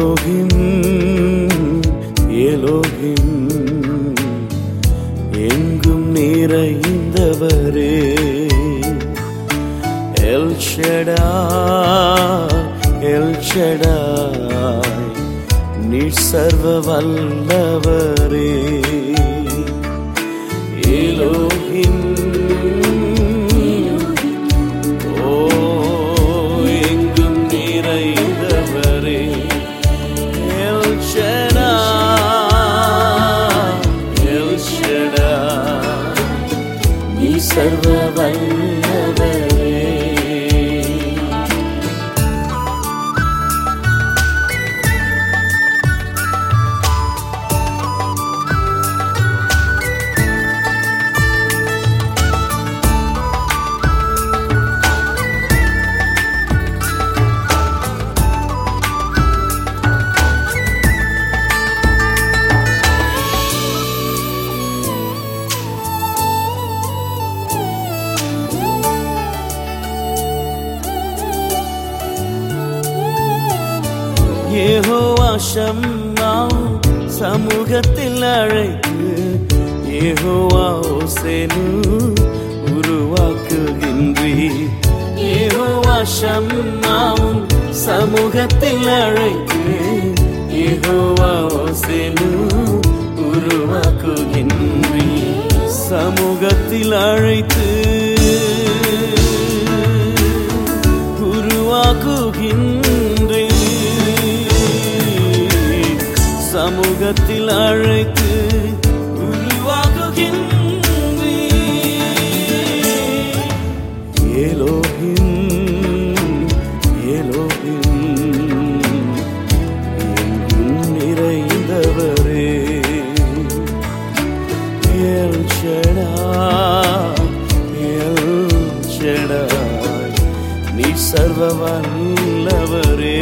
Elohim Elohim எங்கும் நிறைந்தவரே L Shaddai L Shaddai நீர் சர்வ வல்லவரே எலோகிம் ஓ எங்கும் நிறைந்தவரே எல் ஷடாய் எல் ஷடாய் நீ சர்வ வல்லவரே ஏகோவா ஷம்மா சமூகத்தில் அழைத்து ஏகோவா ஓசேனு உருவாக்குகின்றி ஏகோவா ஷம்மாவும் சமூகத்தில் அழைத்து ஏகோவா ஓசேனு உருவாக்குகின்றி சமூகத்தில் அழைத்து உருவாக்குகின்றே சமூகத்தில் அழைத்து உருவாக்குகின்றே ஏலோகிம் ஏலோகிம் எங்கும் நிறைந்தவரே எல் ஷடாய் எல் ஷடாய் நீ சர்வ வல்லவரே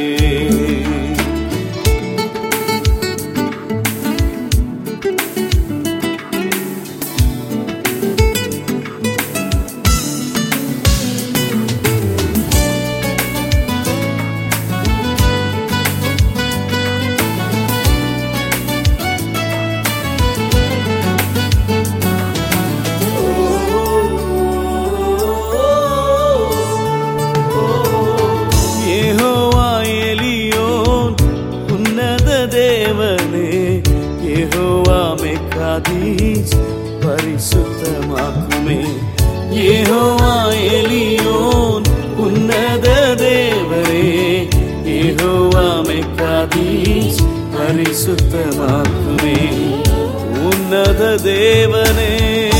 யெகோவா எலியோன் உன்னத தேவனே யெகோவா மெக்காதீஸ் பரிசுத்தமாக்குமே யெகோவா எலியோன் உன்னத தேவனே யெகோவா மெக்காதீஸ் பரிசுத்தமாக்குமே உன்னத தேவனே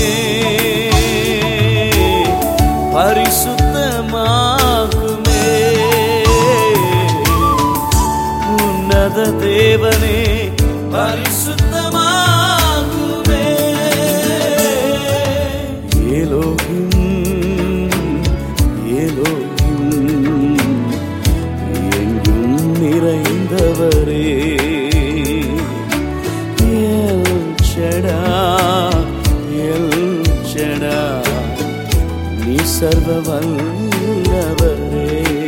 பரிசுத்தமாகுமே உன்னத தேவனே பரிசுத்தமாகுமே ஏலோகிம் ஏலோகிம் எங்கும் நிறைந்தவரே எல் ஷடா எல் ஷடா நீ சர்வ வல்லவரே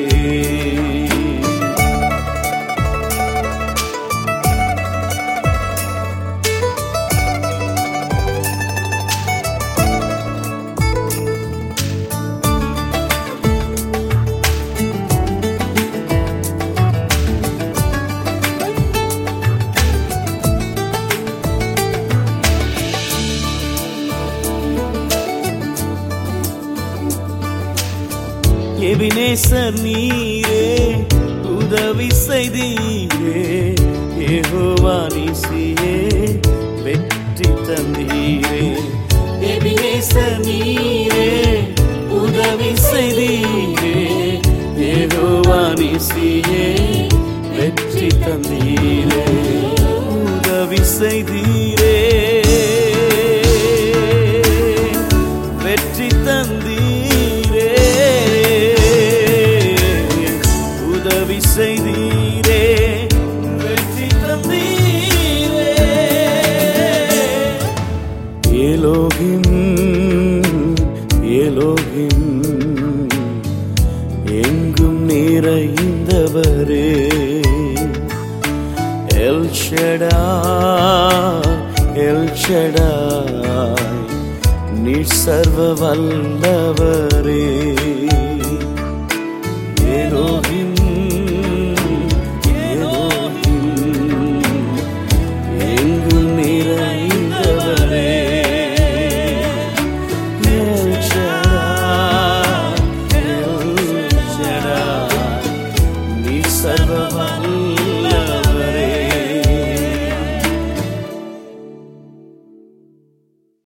எபினேசர் நீரே உதவி செய்தீரே ஏகோவா நீசியே வெற்றி தந்தீரே எபினேசர் நீரே உதவி செய்தீரே ஏகோவா நீசியே வெற்றி தந்தீரே உதவி செய்தீரே வெற்றி தந்தீரே உதவி செய்தீரே வெற்றி தந்தீரே ஏலோகிம் ஏலோகிம் எங்கும் நிறைந்தவரே எல்ஷடாய் நீர் சர்வ வல்லவரே